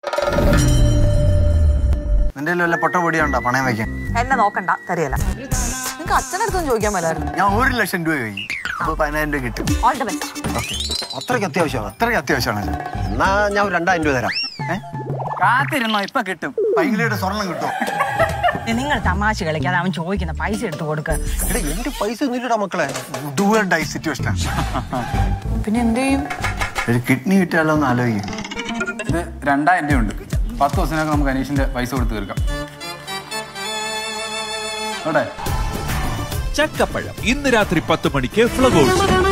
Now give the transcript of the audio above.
നിന്റെ വല്ല പൊട്ട പൊടിയുണ്ടോ പണയം വയ്ക്കാൻ എന്നെ നോക്കണ്ട തരികയില്ല നിങ്ങൾക്ക് അച്ഛനടുത്തൊന്നും ചോദിക്കാൻ മേലായിരുന്നു ഞാൻ ഒരു ലക്ഷം രൂപ കഴിയും അപ്പൊ പതിനായിരം രൂപ കിട്ടും ഓൾ ദ ബെസ്റ്റ് ഓക്കെ അത്രയ്ക്ക് അത്യാവശ്യമാണ് അത്രയ്ക്ക് അത്യാവശ്യമാണ് എന്നാ ഞാൻ ഒരു രണ്ടായിരം രൂപ തരാം കാത്തിരുന്നോ ഇപ്പൊ കിട്ടും പൈങ്കിളിയുടെ സ്വർണം കിട്ടും നിങ്ങൾ തമാശ കളിക്കാതെ അവൻ ചോദിക്കുന്ന പൈസ എടുത്തു കൊടുക്ക എടാ എന്റെ പൈസ ഒന്നുമില്ലടാ മക്കളെ ഡുവൽഡായി സിറ്റുവേഷനാണ് പിന്നെ എന്ത് ചെയ്യും ഒരു കിഡ്നി കിട്ടിയാലോ എന്ന് ആലോചിക്കും ഇത് രണ്ടായിരം രൂപ ഉണ്ട് പത്ത് ദിവസത്തിനൊക്കെ നമുക്ക് അനീഷിന്റെ പൈസ കൊടുത്ത് തീർക്കാം അവിടെ ചക്കപ്പഴം ഇന്ന് രാത്രി പത്ത് മണിക്ക് ഫ്ലവേഴ്സ്